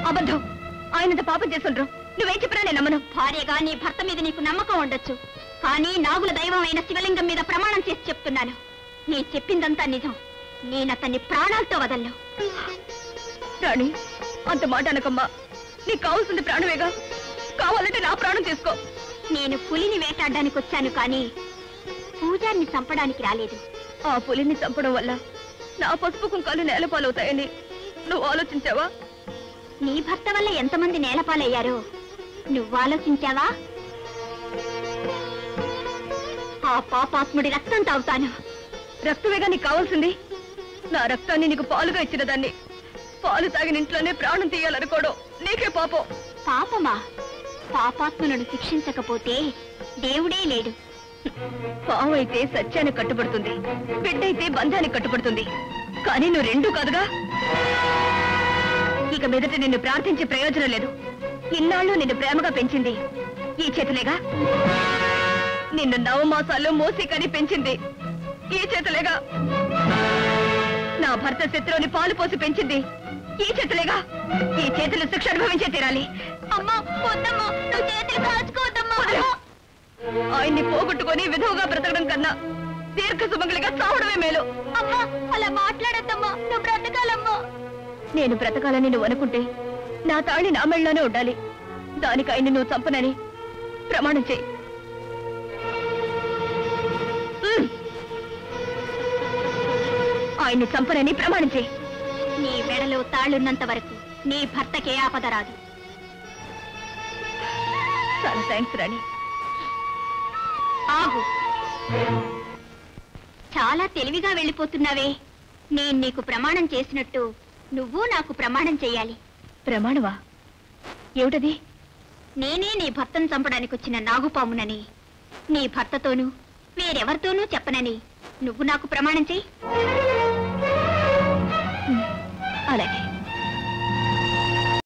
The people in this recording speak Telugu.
అబద్ధం ఆయనంత పాపం చేస్తుండ్రు నువ్వేం చెప్పినా నేను నమ్మను భార్యగా నీ భర్త మీద నీకు నమ్మకం ఉండొచ్చు కానీ నాగుల దైవం అయిన శివలింగం మీద ప్రమాణం చేసి చెప్తున్నాను నీ చెప్పిందంతా నిజం నేనతన్ని ప్రాణాలతో వదలను రాణి అంత మాట అనకమ్మా నీకు కావాల్సింది ప్రాణమేగా కావాలంటే నా ప్రాణం తీసుకో నేను పులిని వేటాడడానికి వచ్చాను కానీ పూజారిని చంపడానికి రాలేదు ఆ పులిని చంపడం వల్ల నా పసుపు కుంకాలు నేలపాలవుతాయని నువ్వు ఆలోచించావా నీ భర్త వల్ల ఎంతమంది నేలపాలయ్యారో నువ్వు ఆలోచించావా ఆ పాపాత్ముడి రక్తం తాగుతాను రక్తమేగా నీకు కావాల్సింది నా రక్తాన్ని నీకు పాలుగా ఇచ్చిన దాన్ని పాలు తాగిన ఇంట్లోనే ప్రాణం తీయాలనుకోవడం నీకే పాపం పాపమా పాపాత్ములను శిక్షించకపోతే దేవుడే లేడు పాము అయితే సత్యానికి కట్టుబడుతుంది బిడ్డైతే బంధానికి కట్టుబడుతుంది కానీ నువ్వు రెండూ కాదుగా ఇక మీదట నిన్ను ప్రార్థించే ప్రయోజనం లేదు ఇన్నాళ్ళు నిన్ను ప్రేమగా పెంచింది ఈ చేతులేగా నిన్ను నవమాసాల్లో మోసి కని పెంచింది ఈ చేతులేగా నా భర్త శత్రువుని పాలు పోసి పెంచింది ఈ చేతులేగా ఈ చేతులు శిక్ష అనుభవించే తీరాలి అమ్మా వద్దమ్మా నువ్వు చేతులు కాచుకోవద్దమ్మా వదలు. ఆయన్ని పోగొట్టుకొని విధవుగా బ్రతకడం కన్నా దీర్ఘ సుమంగలిగా చావడమే మేలు అమ్మా అలా మాట్లాడద్దమ్మా నువ్వు బ్రతకాలమ్మా నేను బ్రతకాలని నువ్వు అనుకుంటే నా తాళి నా మెళ్ళలోనే ఉండాలి దానికి ఆయన్ని నువ్వు చంపనని ప్రమాణం చేయి ఉమ్. ఆయన్ని చంపనని ప్రమాణం చేయి నీ మెడలో తాళ్ళున్నంత వరకు నీ భర్తకే ఆపద రాదు చాలా థ్యాంక్స్ రాణి ఆగు చాలా తెలివిగా వెళ్ళిపోతున్నావే నేను నీకు ప్రమాణం చేసినట్టు నువ్వు నాకు ప్రమాణం చెయ్యాలి ప్రమాణమా ఏమిటది నేనే నీ భర్తను చంపడానికి వచ్చిన నాగుపామునని నీ భర్తతోనూ వేరెవరితోనూ చెప్పనని నువ్వు నాకు ప్రమాణం చెయ్యి